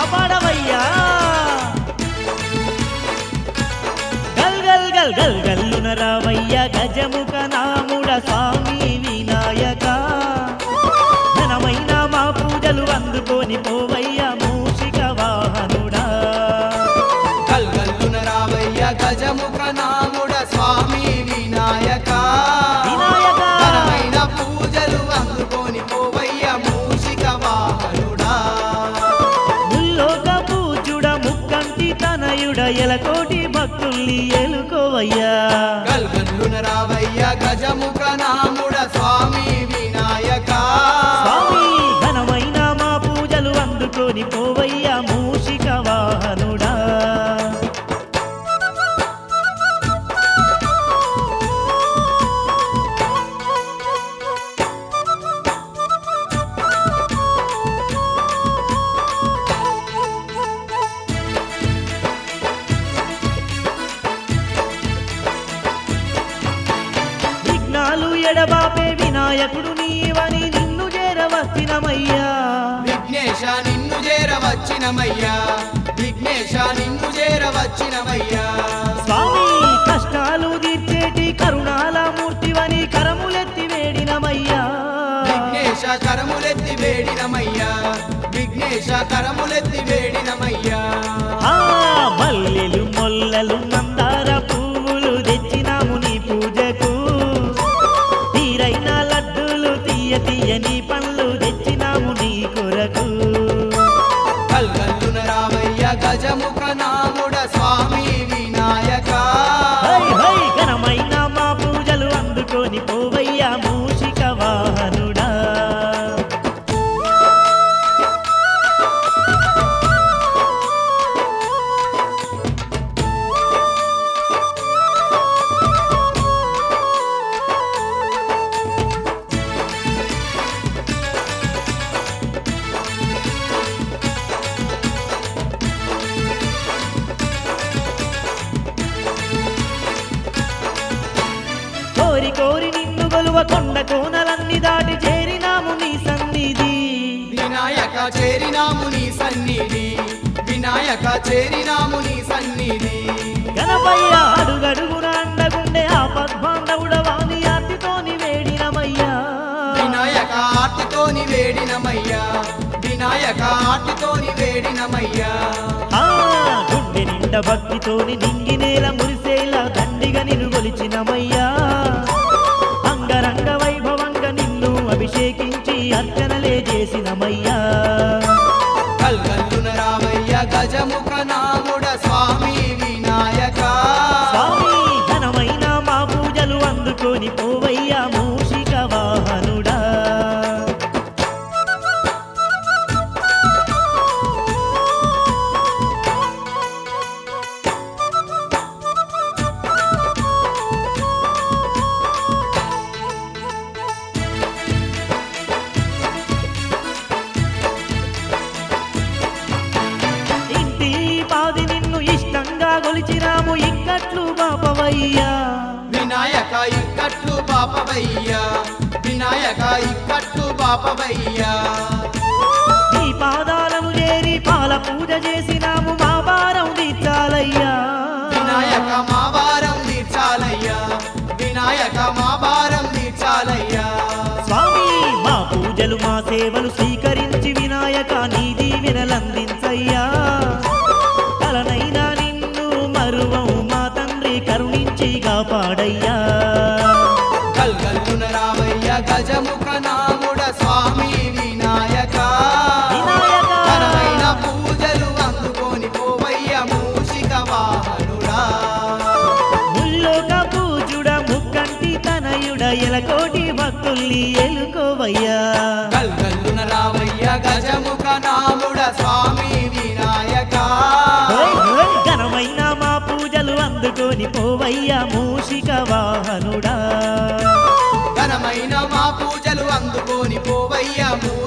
కాపాడవయ్యా గల్ గల్ గల్ గల్ గల్లున రావయ్య గజముఖ నాముడ స్వామి వినాయక ఘనమైన మా పూజలు అందుకొని పోవయ్య మూషిక వాహనుడా కల్గల్లున రావయ్య గజముఖ నాముడ స్వామి వినాయక వినాయక. ఘనమైన పూజలు అందుకొని పోవయ్య మూషిక వాహనుడా ముల్లోక పూజుడ ముక్కంటి తనయుడ ఎలకోటి భక్తుల్ని ఎలుకోవయ్యా కల్గల్లున రావయ్య గజముఖ నాముడ స్వామి వినాయక స్వామి ఘనమైన మా పూజలు అందుకొని పోవయ్యా మూషిక వాహనుడా విఘ్నాలు ఎడబాపే వినాయకుడు నీవని నిన్ను చేరవచ్చినమయ్యా విఘ్నేశ నిన్ను చేరవచ్చినమయ్యా విఘ్నేశ నిన్ను చేరవచ్చినమయ్యా స్వామి కష్టాలు తీర్చేటి కరుణాల మూర్తివని కరములెత్తి వేడినమయ్యా విఘ్నేశ కరములెత్తి వేడినమయ్యా విఘ్నేశ కరములెత్తి వేడినమయ్యా ఆ మల్లెలు మొల్లలు మందార పువ్వులు తెచ్చినాము నీ పూజకు తీరైన లడ్డూలు తీయ తీయని పండ్లు తెచ్చినాము నీ కొరకు కల్గల్లున రామయ్య గజముఖ నాముడ స్వామి వినాయక హై హై ఘనమైన మా పూజలు అందుకొని పోవయ్యా మూషిక వాహనుడా కోరి కోరి నిన్ను గొలువ కొండ కోనలన్నీ దాటి చేరినాము నీ సన్నిధి వినాయక చేరినాము నీ సన్నిధి వినాయక చేరినాము నీ సన్నిధి గణపయ్య అడుగడుగున అండగుండే ఆ పద్మాండవుడవాని ఆర్తితోని వేడినమయ్యా వినాయక ఆర్తితోని వేడినమయ్యా వినాయక ఆర్తితోని వేడినమయ్యా ఆ గుండె నిండ భక్తితోని నింగి నేల మురిసేలా దండిగా నిన్ను కొలిచినమయ్యా అంగరంగ వైభవంగా నిన్ను అభిషేకించి అర్చనలే చేసినమయ్యా కల్గల్లున రామయ్య గజముఖ నాముడ స్వామి వినాయక స్వామి ఘనమైన మా పూజలు అందుకొని పోవయ్యా మూషిక వాహనుడా ఇంటి పాది నిన్ను ఇష్టంగా గొలిచినాము ఇక్కట్లు బాపవయ్యా వినాయక ఇక్కట్లు పాపవయ్యా వినాయక ఇక్కట్లు పాపవయ్యా నీ పాదాలను చేరి పాల పూజ చేసినాము మా భారం తీర్చాలయ్యా వినాయక మా భారం తీర్చాలయ్యా వినాయక మా భారం తీర్చాలయ్యా స్వామి మా పూజలు మా సేవలు స్వీకరించి వినాయక నీ దీవెనలందించయ్యా కలనైనా నిన్ను మరువం మా తండ్రి కరుణించి కాపాడయ్యా కల్గల్లున రామయ్య గజముఖ నాముడ స్వామి వినాయక వినాయక. ఘనమైన పూజలు అందుకొని పోవయ్య మూషిక వాహనుడా ముల్లోక పూజుడ ముక్కంటి తనయుడ ఎలకోటి భక్తుల్ని ఎలుకోవయ్యా కల్గల్లున రామయ్య గజముఖ నాముడ స్వామి వినాయక హోయ్ హోయ్ ఘనమైన మా పూజలు అందుకొని పోవయ్యా మూషిక వాహనుడా ఘనమైన మా పూజలు అందుకొని పోవయ్య